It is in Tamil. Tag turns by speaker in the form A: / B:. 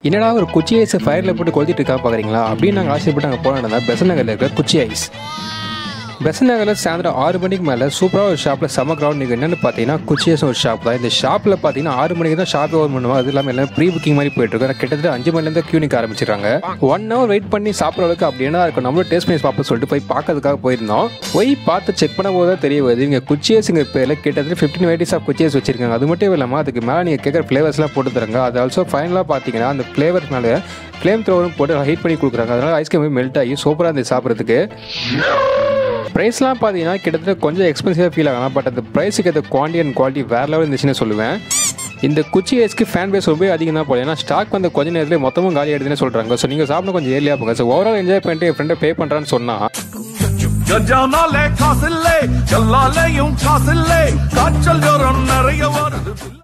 A: என்னடா ஒரு குச்சி ஐஸை ஃபயரில் போட்டு கொளுத்திட்டு இருக்கா பார்க்குறீங்களா அப்படின்னு நாங்கள் ஆசைப்பட்டு அங்கே போனோம்னா பெசன் நகரில் இருக்கிற குச்சி ஐஸ் பெசன் நகரில் சாயந்தரம் ஆறு மணிக்கு மேலே சூப்பராக ஒரு ஷாப்பில் செம கிரௌண்ட் நீங்கள் என்னென்னு பார்த்தீங்கன்னா குச்சி ஐஸ் ஒரு ஷாப் தான் இந்த ஷாப்பில் பார்த்தீங்கன்னா ஆறு மணிக்கு தான் ஷாப் ஓவர் பண்ணுவாங்க அது இல்லாமல் எல்லாம் ப்ரீ புக்கிங் மாதிரி போயிட்டு இருக்கு கிட்டத்தட்ட அஞ்சு மணிலேருந்து கியூ நிற்க ஆரம்பிச்சிருக்காங்க ஒன் ஹவர் வெயிட் பண்ணி சாப்பிட்ற அளவுக்கு அப்படி என்ன இருக்கும் நம்மளும் டேஸ்ட் பண்ணி பார்ப்போம் சொல்லிட்டு போய் பார்க்கறதுக்காக போயிருந்தோம் போய் பார்த்து செக் பண்ண போது தான் தெரிய வருது இங்கே குச்சியஸுங்கிற பேரில் கிட்டத்தட்ட ஃபிஃப்டின் வெரைட்டிஸ் ஆஃப் குச்சியஸ் வச்சிருக்காங்க அது மட்டும் இல்லாமல் அதுக்கு மேலே நீங்கள் கேட்குற ஃப்ளேவர்ஸ்லாம் போட்டு தராங்க அது ஆல்சோ ஃபைனலாக பார்த்தீங்கன்னா அந்த ஃப்ளேவர் மேலே ஃப்ளேம் த்ரோவரும் போட்டு ஹீட் பண்ணி கொடுக்குறாங்க அதனால் ஐஸ்கிரீம் மெல்ட் ஆகி சூப்பராக இருந்துச்சு சாப்பிட்றதுக்கு ப்ரைஸ்லாம் பார்த்தீங்கன்னா கிட்டத்தட்ட கொஞ்சம் எக்ஸ்பென்சிவாக ஃபீல் ஆகலாம் பட் அந்த ப்ரைஸுக்கு அந்த குவான்டிட்டி அண்ட் குவாலிட்டி வேறு லெவல் இருந்துச்சுன்னு சொல்லுவேன் இந்த குச்சி ஐஸ்க்கு ஃபேன் பேஸ் ரொம்ப அதிகம் தான் போல ஏன்னா ஸ்டாக் வந்து கொஞ்ச நேரத்தில் மொத்தமும் காலி ஆயிடுதுன்னு சொல்கிறாங்க ஸோ நீங்கள் சாப்பிட கொஞ்சம் ஏர்லியாக போங்க ஸோ ஓவரால் என்ஜாய் பண்ணிட்டு என் ஃப்ரெண்டை பே பண்ணுறான்னு சொன்னால்
B: கஜானாலே காசில்லை எல்லாலையும் காசில்லை காய்ச்சல் ஜுரம் நிறைய வருது